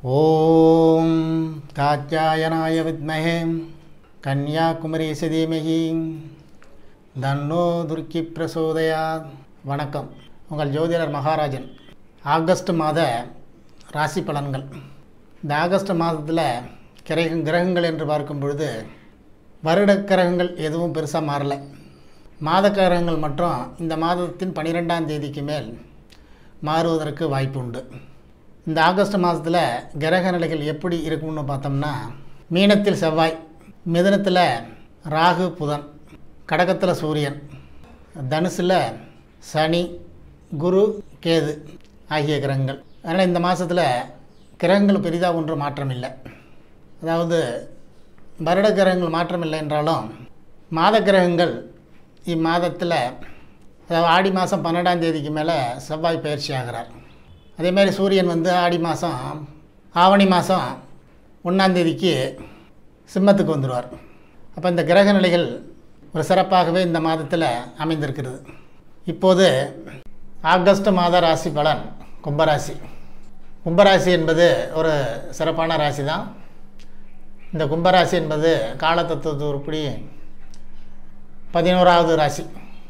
ஓம் காத்தியாயனாய வித்மஹே கன்யாகுமரேச தீமகி தன்னோ துர்க்கி பிரசோதயாத் வணக்கம் உங்கள் ஜோதிடர் மகாராஜன் ஆகஸ்ட் மாத ராசி பலன்கள் இந்த ஆகஸ்ட் மாதத்தில் கிரக கிரகங்கள் என்று பார்க்கும் பொழுது வருட கிரகங்கள் எதுவும் பெருசாக மாறல மாத கிரகங்கள் மற்றும் இந்த மாதத்தின் பன்னிரெண்டாம் தேதிக்கு மேல் மாறுவதற்கு வாய்ப்பு உண்டு இந்த ஆகஸ்ட் மாதத்தில் கிரக நிலைகள் எப்படி இருக்கும்னு பார்த்தோம்னா மீனத்தில் செவ்வாய் மிதனத்தில் ராகு புதன் கடகத்தில் சூரியன் தனுசில் சனி குரு கேது ஆகிய கிரகங்கள் அதனால் இந்த மாதத்தில் கிரகங்கள் பெரிதாக ஒன்றும் மாற்றம் இல்லை அதாவது வருட கிரகங்கள் மாற்றம் இல்லை என்றாலும் மாத கிரகங்கள் இம்மாதத்தில் அதாவது ஆடி மாதம் பன்னெண்டாம் தேதிக்கு மேலே செவ்வாய் பயிற்சி ஆகிறார் அதேமாதிரி சூரியன் வந்து ஆடி மாதம் ஆவணி மாதம் ஒன்றாந்தேதிக்கு சிம்மத்துக்கு வந்துடுவார் அப்போ இந்த கிரக நிலைகள் ஒரு சிறப்பாகவே இந்த மாதத்தில் அமைந்திருக்கிறது இப்போது ஆகஸ்ட் மாத ராசி பலன் கும்பராசி கும்பராசி என்பது ஒரு சிறப்பான ராசி தான் இந்த கும்பராசி என்பது காலத்தத்துவ உருப்படி பதினோராவது ராசி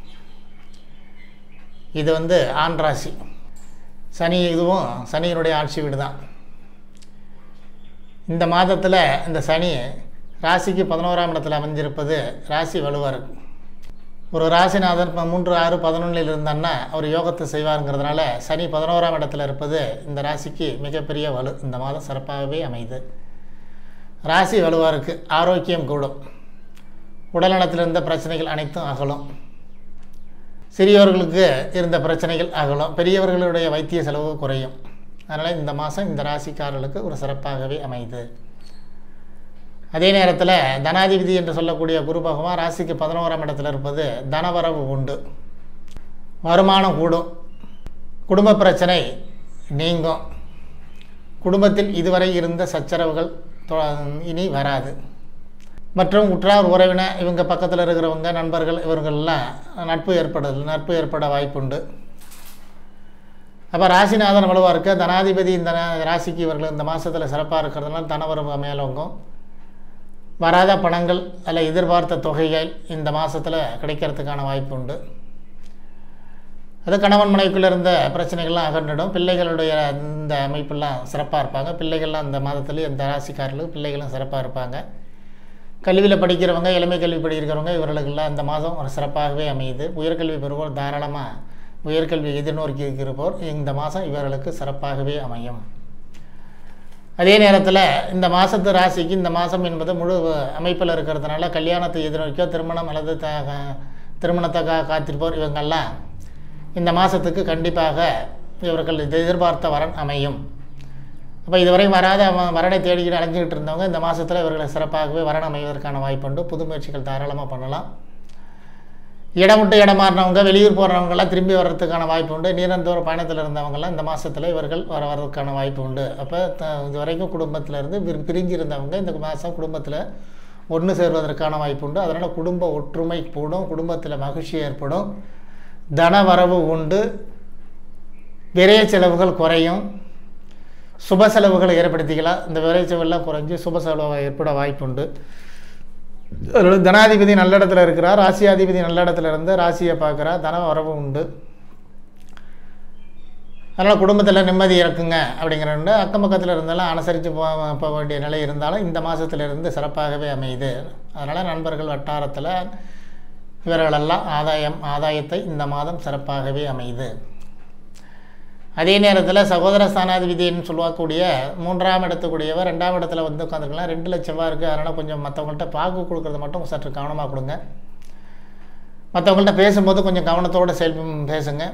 இது வந்து ஆண் ராசி சனி இதுவும் சனியினுடைய ஆட்சி வீடு தான் இந்த மாதத்தில் இந்த சனி ராசிக்கு பதினோராம் இடத்துல அமைஞ்சிருப்பது ராசி வலுவாக இருக்கும் ஒரு ராசிநாதன் இப்போ மூன்று ஆறு பதினொன்றில் இருந்தான்னா அவர் யோகத்தை செய்வாருங்கிறதுனால சனி பதினோராம் இடத்துல இருப்பது இந்த ராசிக்கு மிகப்பெரிய வலு இந்த மாதம் சிறப்பாகவே அமையுது ராசி வலுவாக இருக்குது ஆரோக்கியம் கூடும் உடல்நலத்தில் இருந்த பிரச்சனைகள் அனைத்தும் அகலும் சிறியவர்களுக்கு இருந்த பிரச்சனைகள் அகலும் பெரியவர்களுடைய வைத்திய செலவு குறையும் அதனால் இந்த மாதம் இந்த ராசிக்காரர்களுக்கு ஒரு சிறப்பாகவே அமையுது அதே நேரத்தில் தனாதிபதி என்று சொல்லக்கூடிய குரு பகவான் ராசிக்கு பதினோராம் இடத்துல இருப்பது தனவரவு உண்டு வருமானம் கூடும் குடும்ப பிரச்சனை நீங்கும் குடும்பத்தில் இதுவரை இருந்த சச்சரவுகள் இனி வராது மற்றும் உற்றார் உறவினர் இவங்க பக்கத்தில் இருக்கிறவங்க நண்பர்கள் இவர்கள்லாம் நட்பு ஏற்படுது நட்பு ஏற்பட வாய்ப்புண்டு அப்போ ராசிநாதன் வலுவாக இருக்க தனாதிபதி இந்த ராசிக்கு இவர்கள் இந்த மாதத்தில் சிறப்பாக இருக்கிறதுனால தனவரவு மேலோங்கும் வராத பணங்கள் அல்ல எதிர்பார்த்த தொகைகள் இந்த மாதத்தில் கிடைக்கிறதுக்கான வாய்ப்பு உண்டு அது கணவன் மனைவிக்குள்ளே இருந்த பிரச்சனைகள்லாம் அகன்றிடும் பிள்ளைகளுடைய இந்த அமைப்பெல்லாம் சிறப்பாக இருப்பாங்க பிள்ளைகள்லாம் இந்த மாதத்துலேயும் இந்த ராசிக்காரர்களுக்கு பிள்ளைகளும் சிறப்பாக இருப்பாங்க கல்வியில் படிக்கிறவங்க இளமை கல்வி படிக்கிறவங்க இவர்களுக்கெல்லாம் இந்த மாதம் ஒரு சிறப்பாகவே அமையுது உயர்கல்வி பெறுவோர் தாராளமாக உயர்கல்வி எதிர்நோக்கி இருக்கிறப்போர் இந்த மாதம் இவர்களுக்கு சிறப்பாகவே அமையும் அதே நேரத்தில் இந்த மாதத்து ராசிக்கு இந்த மாதம் என்பது முழு அமைப்பில் இருக்கிறதுனால கல்யாணத்தை எதிர்நோக்கியோ திருமணம் அல்லது த திருமணத்தை கா காத்திருப்போர் இவங்கெல்லாம் இந்த மாதத்துக்கு கண்டிப்பாக இவர்கள் எதிர்பார்த்த வரன் அமையும் அப்போ இதுவரை வராத வரனை தேடிக்கிட்டு அலைஞ்சிக்கிட்டு இருந்தவங்க இந்த மாதத்தில் இவர்களை சிறப்பாகவே வரன் அமைவதற்கான வாய்ப்புண்டு புது முயற்சிகள் தாராளமாக பண்ணலாம் இடம் விட்டு இடம் மாறினவங்க வெளியூர் போகிறவங்கெல்லாம் திரும்பி வர்றதுக்கான வாய்ப்பு உண்டு நீரந்தோற பயணத்தில் இருந்தவங்கெல்லாம் இந்த மாதத்தில் இவர்கள் வர வர்றதுக்கான வாய்ப்பு உண்டு அப்போ த இது வரைக்கும் குடும்பத்தில் இருந்து பிரிஞ்சு இருந்தவங்க இந்த மாதம் குடும்பத்தில் ஒன்று சேர்வதற்கான வாய்ப்பு உண்டு அதனால் குடும்ப ஒற்றுமை கூடும் குடும்பத்தில் மகிழ்ச்சி ஏற்படும் தன வரவு உண்டு விரைய செலவுகள் குறையும் சுப செலவுகளை ஏற்படுத்திக்கலாம் இந்த விரை செலவெல்லாம் குறைஞ்சி சுப செலவு ஏற்பட வாய்ப்புண்டு அதனால் தனாதிபதி நல்ல இடத்துல இருக்கிறார் ராசியாதிபதி நல்ல இடத்துல இருந்து ராசியை பார்க்குறார் தன வரவு உண்டு அதனால் குடும்பத்தில் நிம்மதி இருக்குங்க அப்படிங்கிறண்டு அக்கம் பக்கத்தில் இருந்தாலும் அனுசரித்து போ போக வேண்டிய நிலை இருந்தாலும் இந்த மாதத்துலேருந்து சிறப்பாகவே அமையுது அதனால் நண்பர்கள் வட்டாரத்தில் இவர்களெல்லாம் ஆதாயம் ஆதாயத்தை இந்த மாதம் சிறப்பாகவே அமையுது அதே நேரத்தில் சகோதர ஸ்தானாதிபதினு சொல்லக்கூடிய மூன்றாம் இடத்துக்குரியவர் ரெண்டாம் இடத்துல வந்து உட்காந்துருக்கலாம் ரெண்டு லட்சமாக இருக்குது அதனால் கொஞ்சம் மற்றவங்கள்ட்ட பாக்கு கொடுக்குறது மட்டும் சற்று கவனமாக கொடுங்க மற்றவங்கள்ட்ட பேசும்போது கொஞ்சம் கவனத்தோடு செயல் பேசுங்க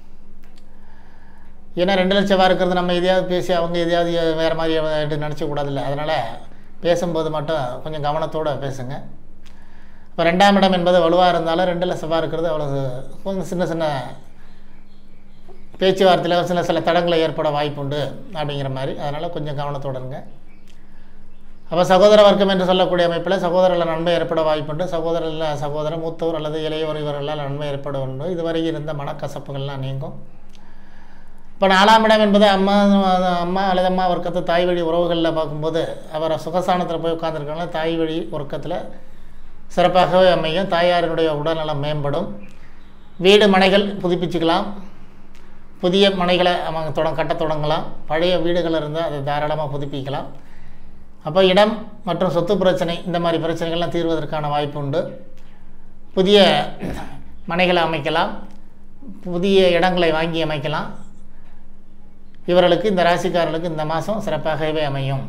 ஏன்னா ரெண்டு லட்சமாக இருக்கிறது நம்ம எதையாவது பேசி அவங்க எதையாவது வேறு மாதிரி நினச்சக்கூடாதுல்ல அதனால் பேசும்போது மட்டும் கொஞ்சம் கவனத்தோடு பேசுங்க இப்போ ரெண்டாம் இடம் என்பது வலுவாக இருந்தாலும் ரெண்டு லட்சமாக இருக்கிறது அவ்வளோ கொஞ்சம் சின்ன சின்ன பேச்சுவார்த்தையில் சில சில தடங்களை ஏற்பட வாய்ப்புண்டு அப்படிங்கிற மாதிரி அதனால் கொஞ்சம் கவனத்தோடு இருங்க அப்போ சகோதர வர்க்கம் என்று சொல்லக்கூடிய அமைப்பில் சகோதரில் நன்மை ஏற்பட வாய்ப்புண்டு சகோதரில் சகோதரர் மூத்தவர் அல்லது இளையவர் இவர்களால் நன்மை ஏற்பட உண்டு இதுவரை இருந்த மனக்கசப்புகள்லாம் நீங்கும் இப்போ நாலாம் இடம் என்பது அம்மா அம்மா அல்லது அம்மா வர்க்கத்தை தாய் வழி உறவுகளில் பார்க்கும்போது அவர் சுகசானத்தில் போய் உட்காந்துருக்கனால தாய் வழி வர்க்கத்தில் சிறப்பாகவே அமையும் தாயாரினுடைய உடல்நலம் மேம்படும் வீடு மனைகள் புதுப்பிச்சுக்கலாம் புதிய மனைகளை அவங்க தொடங்க கட்ட தொடங்கலாம் பழைய வீடுகள் இருந்தால் அதை தாராளமாக புதுப்பிக்கலாம் அப்போ இடம் மற்றும் சொத்து பிரச்சனை இந்த மாதிரி பிரச்சனைகள்லாம் தீர்வதற்கான வாய்ப்பு உண்டு புதிய மனைகளை அமைக்கலாம் புதிய இடங்களை வாங்கி அமைக்கலாம் இவர்களுக்கு இந்த ராசிக்காரர்களுக்கு இந்த மாதம் சிறப்பாகவே அமையும்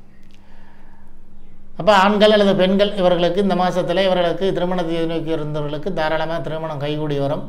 அப்போ ஆண்கள் அல்லது பெண்கள் இவர்களுக்கு இந்த மாதத்தில் இவர்களுக்கு திருமண தேதி நோக்கி இருந்தவர்களுக்கு தாராளமாக திருமணம் கைகூடி வரும்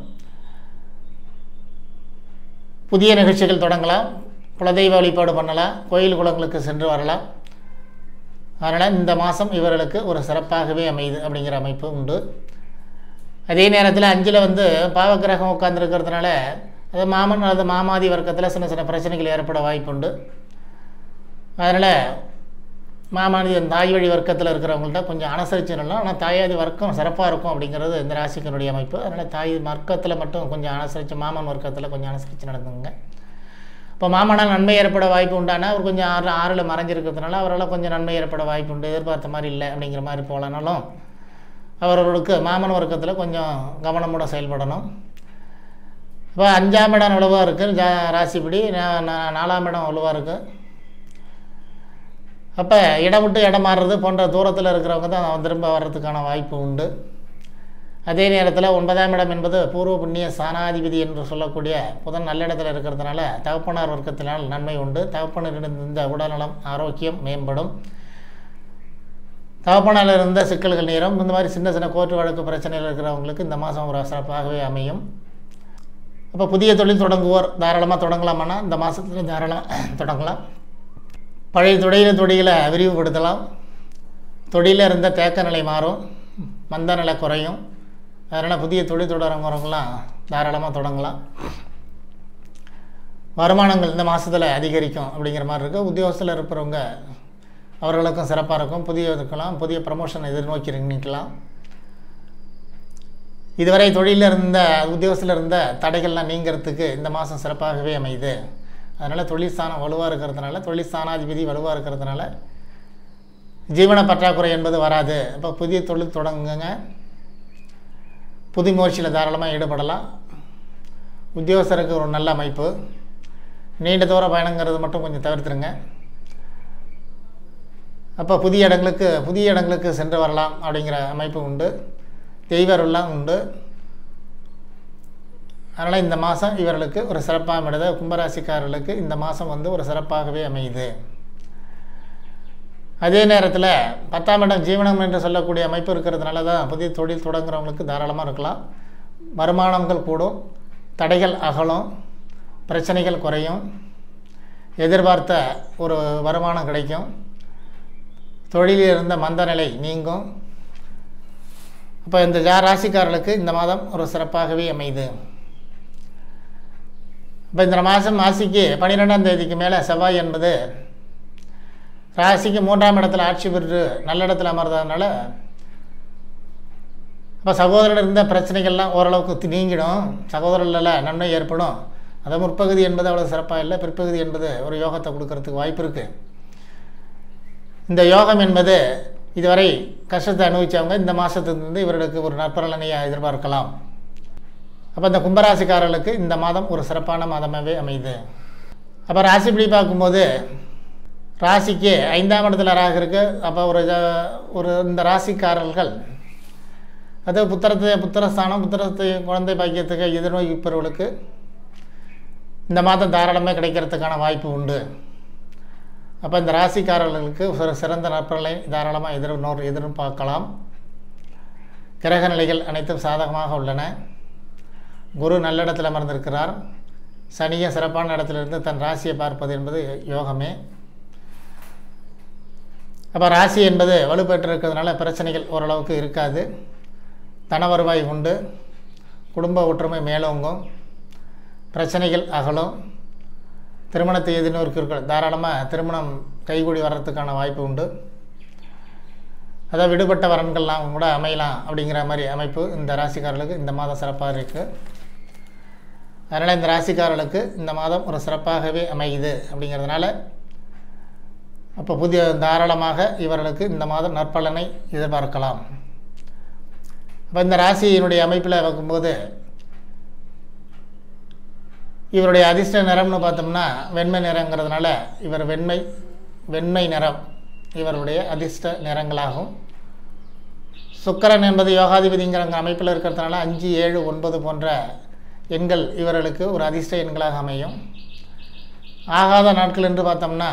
புதிய நிகழ்ச்சிகள் தொடங்கலாம் குலதெய்வ வழிபாடு பண்ணலாம் கோயில் குளங்களுக்கு சென்று வரலாம் அதனால் இந்த மாதம் இவர்களுக்கு ஒரு சிறப்பாகவே அமையுது அப்படிங்கிற அமைப்பு உண்டு அதே நேரத்தில் அஞ்சில் வந்து பாவக்கிரகம் உட்கார்ந்துருக்கிறதுனால அது மாமன் அல்லது மாமாதி வர்க்கத்தில் சின்ன சின்ன பிரச்சனைகள் ஏற்பட வாய்ப்புண்டு அதனால் மாமாதி தாய் வழி வர்க்கத்தில் இருக்கிறவங்கள்ட்ட கொஞ்சம் அனுசரிச்சு நில்லாம் ஆனால் தாயாதி வர்க்கம் சிறப்பாக இருக்கும் அப்படிங்கிறது இந்த ராசிக்கனுடைய அமைப்பு அதனால் தாய் வர்க்கத்தில் மட்டும் கொஞ்சம் அனுசரித்து மாமன் வர்க்கத்தில் கொஞ்சம் அனுசரித்து நடந்துங்க இப்போ மாமனால் நன்மை ஏற்பட வாய்ப்பு உண்டானா அவர் கொஞ்சம் ஆறு ஆறில் மறைஞ்சிருக்கிறதுனால அவரால் கொஞ்சம் நன்மை ஏற்பட வாய்ப்பு உண்டு எதிர்பார்த்த மாதிரி இல்லை அப்படிங்கிற மாதிரி போகலனாலும் அவர்களுக்கு மாமன் வர்க்கத்தில் கொஞ்சம் கவனமோட செயல்படணும் இப்போ அஞ்சாம் இடம் வலுவாக இருக்குது ஜா ராசிப்படி நா- நா- நாலாம் இடம் வலுவாக இருக்குது அப்போ இடம் விட்டு இடம் மாறுறது போன்ற தூரத்தில் இருக்கிறவங்க தான் திரும்ப வர்றதுக்கான வாய்ப்பு உண்டு அதே நேரத்தில் ஒன்பதாம் இடம் என்பது பூர்வ புண்ணிய சானாதிபதி என்று சொல்லக்கூடிய புதன் நல்ல இடத்துல இருக்கிறதுனால தகப்பனார் வர்க்கத்தினால் நன்மை உண்டு தகப்பனரிடம் உடல்நலம் ஆரோக்கியம் மேம்படும் தகப்பனால் இருந்த சிக்கல்கள் நேரம் இந்த மாதிரி சின்ன சின்ன கோர்ட்டு வழக்கு பிரச்சனைகள் இருக்கிறவங்களுக்கு இந்த மாதம் ஒரு சிறப்பாகவே அமையும் அப்போ புதிய தொழில் தொடங்குவோர் தாராளமாக தொடங்கலாமான்னா இந்த மாதத்துல தாராளமாக தொடங்கலாம் பழைய தொழில தொழிலை விரிவுபடுத்தலாம் தொழிலில் இருந்த தேக்க நிலை மாறும் மந்த நிலை குறையும் அதனால் புதிய தொழில் தொடங்குறவங்களாம் தாராளமாக தொடங்கலாம் வருமானங்கள் இந்த மாதத்தில் அதிகரிக்கும் அப்படிங்கிற மாதிரி இருக்குது உத்தியோகத்தில் இருக்கிறவங்க அவர்களுக்கும் சிறப்பாக இருக்கும் புதிய இருக்கலாம் புதிய ப்ரமோஷன் எதிர்நோக்கி நிற்கலாம் இதுவரை தொழிலில் இருந்த உத்தியோகத்தில் இருந்த தடைகள்லாம் நீங்கிறதுக்கு இந்த மாதம் சிறப்பாகவே அமையுது அதனால் தொழில் ஸ்தானம் வலுவாக இருக்கிறதுனால தொழில் ஸ்தானாதிபதி வலுவாக இருக்கிறதுனால ஜீவன பற்றாக்குறை என்பது வராது அப்போ புதிய தொழில் தொடங்குங்க புது முயற்சியில் தாராளமாக ஈடுபடலாம் உத்தியோகஸ்தருக்கு ஒரு நல்ல அமைப்பு நீண்ட தூர பயணங்கிறது மட்டும் கொஞ்சம் தவிர்த்துருங்க அப்போ புதிய இடங்களுக்கு புதிய இடங்களுக்கு சென்று வரலாம் அப்படிங்கிற அமைப்பு உண்டு தெய்வருலாம் உண்டு அதனால் இந்த மாதம் இவர்களுக்கு ஒரு சிறப்பாக அமைது கும்பராசிக்காரர்களுக்கு இந்த மாதம் வந்து ஒரு சிறப்பாகவே அமையுது அதே நேரத்தில் பத்தாம் இடம் ஜீவனம் என்று சொல்லக்கூடிய அமைப்பு இருக்கிறதுனால தான் புதிய தொழில் தொடங்குறவங்களுக்கு தாராளமாக இருக்கலாம் வருமானங்கள் கூடும் தடைகள் அகலும் பிரச்சனைகள் குறையும் எதிர்பார்த்த ஒரு வருமானம் கிடைக்கும் தொழிலில் இருந்த மந்த நிலை நீங்கும் அப்போ இந்த ஜா ராசிக்காரர்களுக்கு இந்த மாதம் ஒரு சிறப்பாகவே அமையுது இப்போ இந்த மாதம் ராசிக்கு பன்னிரெண்டாம் தேதிக்கு மேலே செவ்வாய் என்பது ராசிக்கு மூன்றாம் இடத்துல ஆட்சி பெற்று நல்ல இடத்துல அமர்ந்ததுனால அப்போ சகோதரர் இருந்த பிரச்சனைகள்லாம் ஓரளவுக்கு தி- நீங்கிடும் சகோதரர்ல நன்மை ஏற்படும் அது முற்பகுதி என்பது அவ்வளோ சிறப்பாக இல்லை பிற்பகுதி என்பது ஒரு யோகத்தை கொடுக்கறதுக்கு வாய்ப்பு இருக்குது இந்த யோகம் என்பது இதுவரை கஷ்டத்தை அனுபவித்தவங்க இந்த மாதத்துலேருந்து இவர்களுக்கு ஒரு நற்பலனையை எதிர்பார்க்கலாம் அப்போ இந்த கும்பராசிக்காரர்களுக்கு இந்த மாதம் ஒரு சிறப்பான மாதமாகவே அமையுது அப்போ ராசிப்படி பார்க்கும்போது ராசிக்கு ஐந்தாம் இடத்துல ராகு இருக்கு அப்போ ஒரு ஜ- ஒரு இந்த ராசிக்காரர்கள் அது புத்திரத்தை புத்திரஸ்தானம் புத்திரத்தை குழந்தை பாக்கியத்துக்கு எதிர்நோக்கிப்பவர்களுக்கு இந்த மாதம் தாராளமாக கிடைக்கிறதுக்கான வாய்ப்பு உண்டு அப்போ இந்த ராசிக்காரர்களுக்கு ஒரு சிறந்த நற்பலனை தாராளமாக எதிர் நோர் எதிர்பார்க்கலாம் கிரக நிலைகள் அனைத்தும் சாதகமாக உள்ளன குரு நல்ல இடத்துல அமர்ந்திருக்கிறார் சனியை சிறப்பான இடத்திலிருந்து தன் ராசியை பார்ப்பது என்பது யோகமே அப்போ ராசி என்பது வலுப்பெற்றிருக்கிறதுனால பிரச்சனைகள் ஓரளவுக்கு இருக்காது தன வருவாய் உண்டு குடும்ப ஒற்றுமை மேலோங்கும் பிரச்சனைகள் அகலும் திருமணத்தை எதிர்நோக்கியிருக்கிற தாராளமாக திருமணம் கைகூடி வர்றதுக்கான வாய்ப்பு உண்டு அதாவது விடுபட்ட வரன்கள்லாம் கூட அமையலாம் அப்படிங்கிற மாதிரி அமைப்பு இந்த ராசிக்காரர்களுக்கு இந்த மாதம் சிறப்பாக இருக்குது அதனால் இந்த ராசிக்காரர்களுக்கு இந்த மாதம் ஒரு சிறப்பாகவே அமையுது அப்படிங்கிறதுனால அப்போ புதிய தாராளமாக இவர்களுக்கு இந்த மாதம் நற்பலனை எதிர்பார்க்கலாம் அப்போ இந்த ராசியினுடைய அமைப்பில் வைக்கும்போது இவருடைய அதிர்ஷ்ட நிறம்னு பார்த்தோம்னா வெண்மை நிறங்கிறதுனால இவர் வெண்மை வெண்மை நிறம் இவருடைய அதிர்ஷ்ட நிறங்களாகும் சுக்கரன் என்பது யோகாதிபதிங்கிற அமைப்பில் இருக்கிறதுனால அஞ்சு ஏழு ஒன்பது போன்ற எண்கள் இவர்களுக்கு ஒரு அதிர்ஷ்ட எண்களாக அமையும் ஆகாத நாட்கள் என்று பார்த்தோம்னா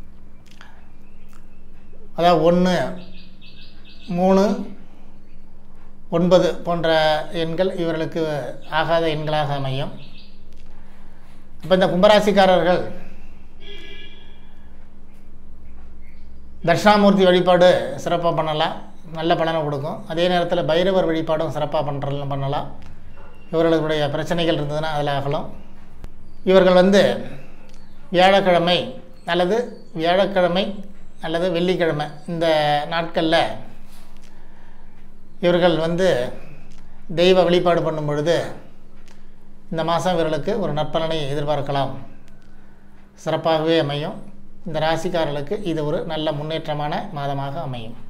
அதாவது ஒன்று மூணு ஒன்பது போன்ற எண்கள் இவர்களுக்கு ஆகாத எண்களாக அமையும் இப்போ இந்த கும்பராசிக்காரர்கள் தட்சிணாமூர்த்தி வழிபாடு சிறப்பாக பண்ணலாம் நல்ல பலனை கொடுக்கும் அதே நேரத்தில் பைரவர் வழிபாடும் சிறப்பாக பண்ணுறதுலாம் பண்ணலாம் இவர்களுடைய பிரச்சனைகள் இருந்ததுன்னா அதில் அகலும் இவர்கள் வந்து வியாழக்கிழமை அல்லது வியாழக்கிழமை அல்லது வெள்ளிக்கிழமை இந்த நாட்களில் இவர்கள் வந்து தெய்வ வழிபாடு பண்ணும் பொழுது இந்த மாதம் இவர்களுக்கு ஒரு நற்பலனை எதிர்பார்க்கலாம் சிறப்பாகவே அமையும் இந்த ராசிக்காரர்களுக்கு இது ஒரு நல்ல முன்னேற்றமான மாதமாக அமையும்